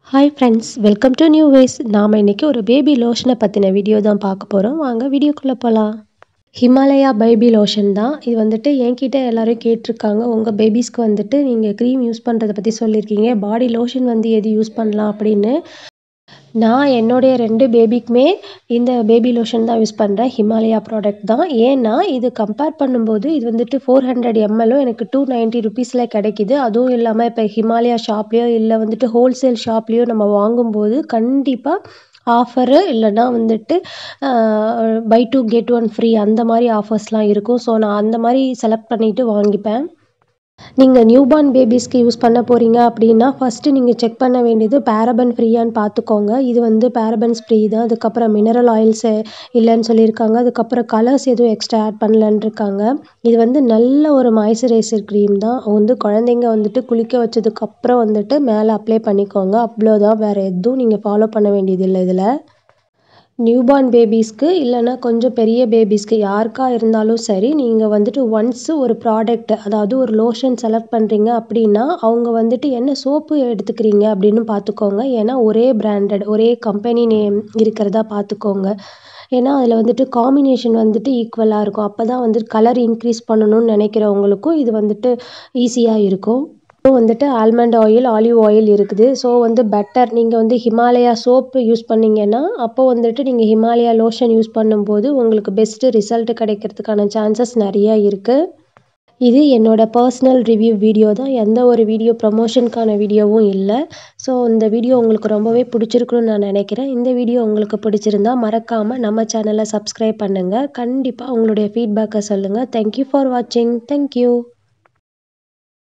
hi friends welcome to new ways நாம் இன்றைக்கி ஒரு பேபி லோஷனை பற்றின வீடியோ தான் பார்க்க போகிறோம் வாங்க வீடியோக்குள்ளே போகலாம் ஹிமாலயா பேபி லோஷன் தான் இது வந்துட்டு என்கிட்ட எல்லோரும் கேட்டிருக்காங்க உங்கள் பேபிஸ்க்கு வந்துட்டு நீங்கள் க்ரீம் யூஸ் பண்ணுறதை பற்றி சொல்லியிருக்கீங்க பாடி லோஷன் வந்து எது யூஸ் பண்ணலாம் அப்படின்னு நான் என்னுடைய ரெண்டு பேபிக்குமே இந்த பேபி லோஷன் தான் யூஸ் பண்ணுறேன் ஹிமாலயா ப்ராடக்ட் தான் ஏன்னா இது கம்பேர் பண்ணும்போது இது வந்துட்டு ஃபோர் ஹண்ட்ரட் எம்எல்லும் எனக்கு டூ நைன்ட்டி ருபீஸில் கிடைக்கிது அதுவும் இல்லாமல் இப்போ ஹிமாலயா ஷாப்லேயோ இல்லை வந்துட்டு ஹோல்சேல் ஷாப்லேயோ நம்ம வாங்கும்போது கண்டிப்பாக ஆஃபரு இல்லைன்னா வந்துட்டு buy two get one free அந்த மாதிரி ஆஃபர்ஸ்லாம் இருக்கும் ஸோ நான் அந்த மாதிரி செலக்ட் பண்ணிவிட்டு வாங்கிப்பேன் நீங்கள் நியூபார்ன் பேபிஸ்க்கு யூஸ் பண்ண போகிறீங்க அப்படின்னா ஃபஸ்ட்டு நீங்கள் செக் பண்ண வேண்டியது பேரபன் ஃப்ரீயான்னு பார்த்துக்கோங்க இது வந்து பேரபன்ஸ் ஃப்ரீ தான் அதுக்கப்புறம் மினரல் ஆயில்ஸ் இல்லைன்னு சொல்லியிருக்காங்க அதுக்கப்புறம் கலர்ஸ் எதுவும் எக்ஸ்ட்ரா ஆட் பண்ணலன்னு இருக்காங்க இது வந்து நல்ல ஒரு மாய்ஸ்சரைசர் க்ரீம் தான் வந்து குழந்தைங்க வந்துட்டு குளிக்க வச்சதுக்கப்புறம் வந்துட்டு மேலே அப்ளை பண்ணிக்கோங்க அவ்வளோதான் வேறு எதுவும் நீங்கள் ஃபாலோ பண்ண வேண்டியதில்லை இதில் நியூபார்ன் பேபிஸ்க்கு இல்லைன்னா கொஞ்சம் பெரிய பேபிஸ்க்கு யாருக்கா இருந்தாலும் சரி நீங்கள் வந்துட்டு ஒன்ஸு ஒரு ப்ராடக்ட் அதாவது ஒரு லோஷன் செலக்ட் பண்ணுறீங்க அப்படின்னா அவங்க வந்துட்டு என்ன சோப்பு எடுத்துக்கிறீங்க அப்படின்னு பார்த்துக்கோங்க ஏன்னா ஒரே பிராண்டட் ஒரே கம்பெனி நேம் இருக்கிறதா பார்த்துக்கோங்க ஏன்னா அதில் வந்துட்டு காம்பினேஷன் வந்துட்டு ஈக்குவலாக இருக்கும் அப்போ தான் வந்துட்டு கலர் இன்க்ரீஸ் பண்ணணும்னு நினைக்கிறவங்களுக்கும் இது வந்துட்டு ஈஸியாக இருக்கும் இப்போ வந்துட்டு ஆல்மண்ட் ஆயில் ஆலிவ் ஆயில் இருக்குது ஸோ வந்து பெட்டர் நீங்கள் வந்து ஹிமாலயா சோப்பு யூஸ் பண்ணிங்கன்னா அப்போ வந்துட்டு நீங்கள் ஹிமாலயா லோஷன் யூஸ் பண்ணும்போது உங்களுக்கு பெஸ்ட்டு ரிசல்ட் கிடைக்கிறதுக்கான சான்சஸ் நிறையா இருக்குது இது என்னோடய பர்சனல் ரிவ்யூ வீடியோ தான் எந்த ஒரு வீடியோ ப்ரமோஷனுக்கான வீடியோவும் இல்லை ஸோ இந்த வீடியோ உங்களுக்கு ரொம்பவே பிடிச்சிருக்குன்னு நான் நினைக்கிறேன் இந்த வீடியோ உங்களுக்கு பிடிச்சிருந்தா மறக்காமல் நம்ம சேனலை சப்ஸ்கிரைப் பண்ணுங்கள் கண்டிப்பாக உங்களுடைய ஃபீட்பேக்கை சொல்லுங்கள் தேங்க்யூ ஃபார் வாட்சிங் தேங்க்யூ